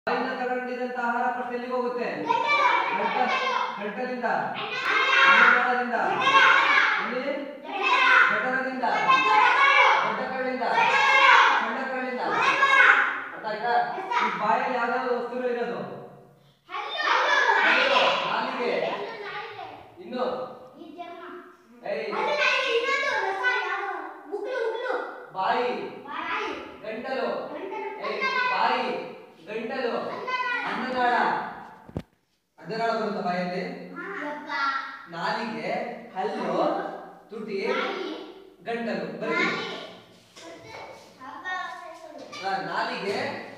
ಬಾಯಿಂದ ತಗೊಂಡಿದಂತ ಆಹಾರ ಫಸ್ಟ್ ಎಲ್ಲಿಗೆ ಹೋಗುತ್ತೆ ಗಂಟಲಿಂದ ಅನ್ನನಾಳದಿಂದ ಎಲ್ಲಿ ಗಟರದಿಂದ ದೊಡ್ಡ ಕರಳಿಂದ ಸಣ್ಣ ಕರಳಿಂದ ಅರ್ಥ ಆಯ್ತಾ ಈ ಬಾಯಲ್ಲಿ ಯಾವ್ದಾದ್ರು ವಸ್ತುಗಳು ಇರೋದು ಹಲ್ಲು, ನಾಲಿಗೆ ಇನ್ನು ಏಯ್ ಬಾಯಿ ಗಂಟಲು ಏಯ್ ಬಾಯಿ ಗಂಟಲು ಅನ್ನನಾಳ ಅನ್ನನಾಳ ಬರುತ್ತಾ ಬಾಯಲ್ಲಿ ನಾಲಿಗೆ ಹಲ್ಲು ತುಟಿ ಗಂಟಲು ಬರೀ ಆ, ನಾಲಿಗೆ